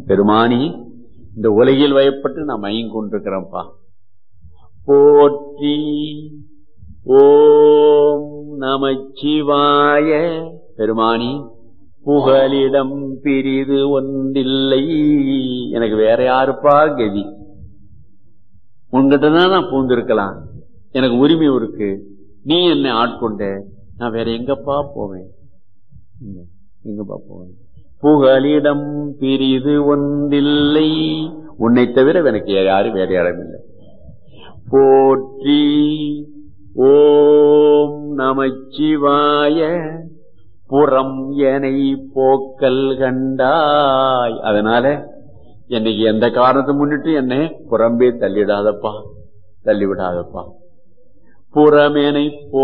பெருமானி இந்த உலகில் வயப்பட்டு நான் மயங்கி கொண்டிருக்கிறேன்ப்பா போற்றி ஓம் நமச்சிவாய பெருமானி புகலிடம் பிரிது ஒன்றில்லை எனக்கு வேற யாருப்பா கதி உன்கிட்ட தான் நான் பூந்திருக்கலாம் எனக்கு உரிமை இருக்கு நீ என்னை ஆட்கொண்ட நான் வேற எங்கப்பா போவேன் இல்ல, எங்கப்பா போவேன் புகலிடம் பிரிது ஒன்றில்லை உன்னை தவிர எனக்கு யாரும் வேற யாரும் இல்லை போற்றி ஓம் நமச்சிவாய புறம் எனை போக்கல் கண்டாய் அதனால என்னைக்கு எந்த காரணத்தை முன்னிட்டு என்னை புறம்பே தள்ளிடாதப்பா தள்ளிவிடாதப்பா புறமேனை போ